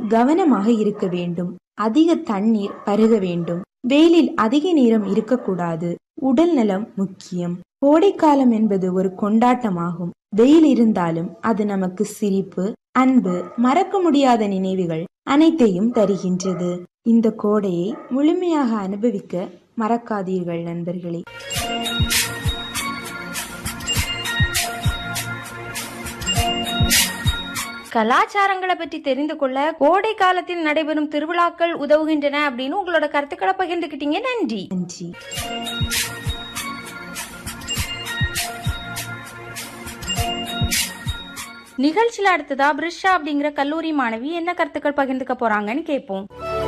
கவனமாக இருக்க வேண்டும் அதிக தண்ணீர் பருக வேண்டும் வெயிலில் அதிக நேரம் இருக்கக்கூடாது உடல் நலம் முக்கியம் கோடைக்காலம் என்பது ஒரு கொண்டாட்டமாகும் வெயில் இருந்தாலும் அது நமக்கு சிரிப்பு அன்பு மறக்க முடியாத நினைவுகள் அனைத்தையும் தருகின்றது இந்த கோடையை முழுமையாக அனுபவிக்க மறக்காதீர்கள் நண்பர்களே கலாச்சாரங்களை பற்றி தெரிந்து கொள்ள கோடை காலத்தில் நடைபெறும் திருவிழாக்கள் உதவுகின்றன அப்படின்னு உங்களோட கருத்துக்களை பகிர்ந்துக்கிட்டீங்க நன்றி நன்றி நிகழ்ச்சியில அடுத்ததா பிரிஷா அப்படிங்கிற கல்லூரி மாணவி என்ன கருத்துக்கள் பகிர்ந்துக்க போறாங்கன்னு கேட்போம்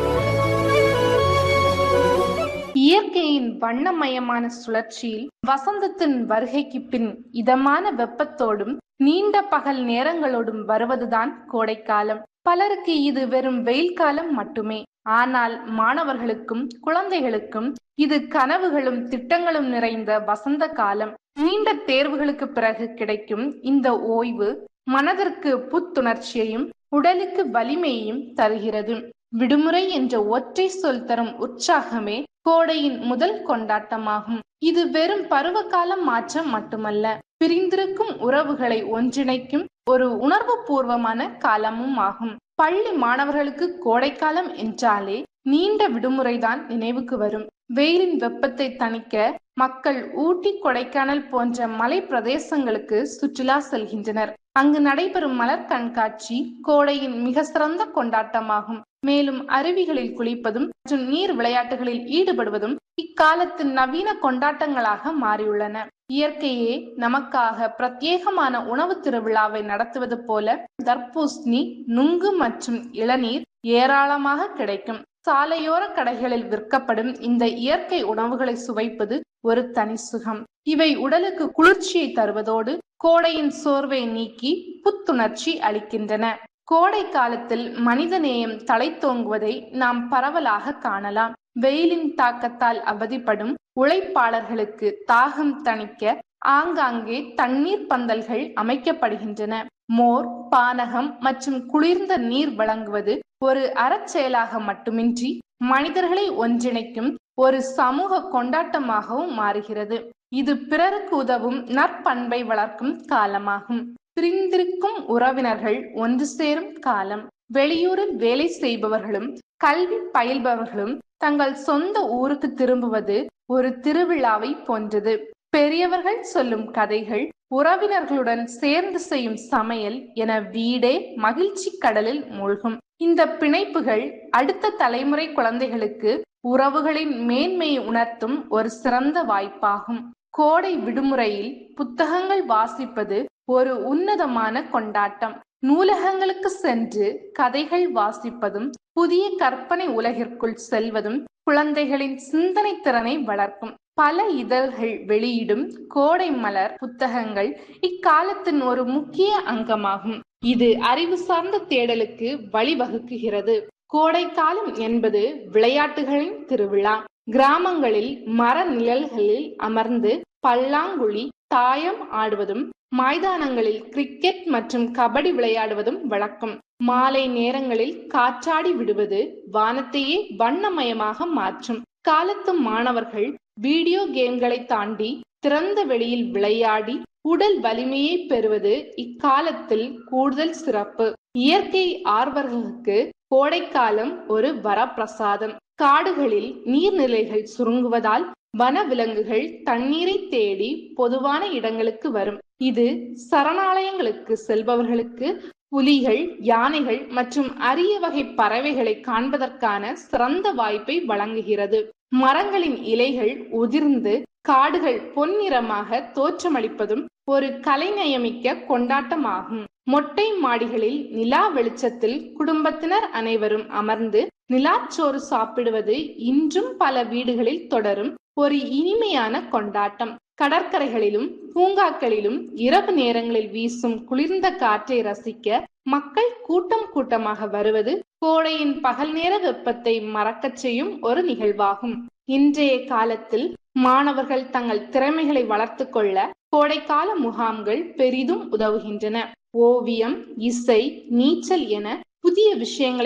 இயற்கையின் வண்ணமயமான சுழற்சியில் வசந்தத்தின் வருகைக்கு பின் இதமான வெப்பத்தோடும் நீண்ட பகல் நேரங்களோடும் வருவதுதான் கோடைக்காலம் பலருக்கு இது வெறும் வெயில் காலம் மட்டுமே ஆனால் மாணவர்களுக்கும் குழந்தைகளுக்கும் இது கனவுகளும் திட்டங்களும் நிறைந்த வசந்த காலம் நீண்ட தேர்வுகளுக்கு பிறகு கிடைக்கும் இந்த ஓய்வு மனதிற்கு புத்துணர்ச்சியையும் உடலுக்கு வலிமையையும் தருகிறது விடுமுறை என்ற ஒற்றை சொல் தரும் உற்சாகமே கோடையின் முதல் கொண்டாட்டமாகும் இது வெறும் பருவகால மாற்றம் மட்டுமல்ல பிரிந்திருக்கும் உறவுகளை ஒன்றிணைக்கும் ஒரு உணர்வு பூர்வமான காலமும் ஆகும் பள்ளி மாணவர்களுக்கு கோடைக்காலம் என்றாலே நீண்ட விடுமுறைதான் நினைவுக்கு வரும் வெயிலின் வெப்பத்தை தணிக்க மக்கள் ஊட்டி கொடைக்கானல் போன்ற மலை பிரதேசங்களுக்கு சுற்றுலா செல்கின்றனர் அங்கு நடைபெறும் மலர் கண்காட்சி கோடையின் மிக சிறந்த கொண்டாட்டமாகும் மேலும் அருவிகளில் குளிப்பதும் மற்றும் நீர் விளையாட்டுகளில் ஈடுபடுவதும் இக்காலத்தின் நவீன கொண்டாட்டங்களாக மாறியுள்ளன இயற்கையே நமக்காக பிரத்யேகமான உணவு திருவிழாவை நடத்துவது போல தர்பூசணி நுங்கு மற்றும் இளநீர் ஏராளமாக கிடைக்கும் சாலையோர கடைகளில் விற்கப்படும் இந்த இயற்கை உணவுகளை சுவைப்பது ஒரு தனி சுகம் இவை உடலுக்கு குளிர்ச்சியை தருவதோடு கோடையின் சோர்வை நீக்கி புத்துணர்ச்சி அளிக்கின்றன கோடை காலத்தில் மனித நேயம் தலை தோங்குவதை நாம் பரவலாக காணலாம் வெயிலின் தாக்கத்தால் அவதிப்படும் உழைப்பாளர்களுக்கு தாகம் தணிக்க ஆங்காங்கே தண்ணீர் பந்தல்கள் அமைக்கப்படுகின்றன மோர் பானகம் மற்றும் குளிர்ந்த நீர் வழங்குவது ஒரு அறச்செயலாக மட்டுமின்றி மனிதர்களை ஒன்றிணைக்கும் ஒரு சமூக கொண்டாட்டமாகவும் மாறுகிறது இது பிறருக்கு உதவும் நற்பண்பை வளர்க்கும் காலமாகும் பிரிந்திருக்கும் உறவினர்கள் ஒன்று சேரும் காலம் வெளியூரில் வேலை செய்பவர்களும் கல்வி பயில்பவர்களும் தங்கள் சொந்த ஊருக்கு திரும்புவது ஒரு திருவிழாவை போன்றது பெரியவர்கள் சொல்லும் கதைகள் உறவினர்களுடன் சேர்ந்து செய்யும் சமையல் என வீடே மகிழ்ச்சி கடலில் மூழ்கும் இந்த பிணைப்புகள் அடுத்த தலைமுறை குழந்தைகளுக்கு உறவுகளின் மேன்மையை உணர்த்தும் ஒரு சிறந்த வாய்ப்பாகும் கோடை விடுமுறையில் புத்தகங்கள் வாசிப்பது ஒரு உன்னதமான கொண்டாட்டம் நூலகங்களுக்கு சென்று கதைகள் வாசிப்பதும் புதிய கற்பனை உலகிற்குள் செல்வதும் குழந்தைகளின் சிந்தனை திறனை வளர்க்கும் பல இதழ்கள் வெளியிடும் கோடை மலர் புத்தகங்கள் இக்காலத்தின் ஒரு முக்கிய அங்கமாகும் இது அறிவு சார்ந்த தேடலுக்கு வழிவகுக்குகிறது கோடை காலம் என்பது விளையாட்டுகளின் திருவிழா கிராமங்களில் மர நிழல்களில் அமர்ந்து பல்லாங்குழி தாயம் ஆடுவதும் மைதானங்களில் கிரிக்கெட் மற்றும் கபடி விளையாடுவதும் வழக்கம் மாலை நேரங்களில் காற்றாடி விடுவது வானத்தையே வண்ணமயமாக மாற்றும் காலத்து மாணவர்கள் வீடியோ கேம்களை தாண்டி திறந்த வெளியில் விளையாடி உடல் வலிமையை பெறுவது இக்காலத்தில் கூடுதல் சிறப்பு இயற்கை ஆர்வர்களுக்கு கோடைக்காலம் ஒரு வரப்பிரசாதம் காடுகளில் நீர்நிலைகள் சுருங்குவதால் வனவிலங்குகள் தண்ணீரை தேடி பொதுவான இடங்களுக்கு வரும் இது சரணாலயங்களுக்கு செல்பவர்களுக்கு புலிகள் யானைகள் மற்றும் அரிய வகை பறவைகளை காண்பதற்கான சிறந்த வாய்ப்பை வழங்குகிறது மரங்களின் இலைகள் உதிர்ந்து காடுகள் பொன்னிறமாக தோற்றமளிப்பதும் ஒரு கலைநயமிக்க கொண்டாட்டமாகும் மொட்டை மாடிகளில் நிலா வெளிச்சத்தில் குடும்பத்தினர் அனைவரும் அமர்ந்து நிலாச்சோறு சாப்பிடுவது இன்றும் பல வீடுகளில் தொடரும் ஒரு இனிமையான கொண்டாட்டம் கடற்கரைகளிலும் பூங்காக்களிலும் இரவு நேரங்களில் வீசும் குளிர்ந்த காற்றை ரசிக்க மக்கள் கூட்டம் கூட்டமாக வருவது கோடையின் பகல் நேர வெப்பத்தை மறக்கச் செய்யும் ஒரு நிகழ்வாகும் இன்றைய காலத்தில் மாணவர்கள் தங்கள் திறமைகளை வளர்த்து கொள்ள கோடைக்கால முகாம்கள் பெரிதும் உதவுகின்றன ஓவியம் இசை நீச்சல் என புதிய விஷயங்களை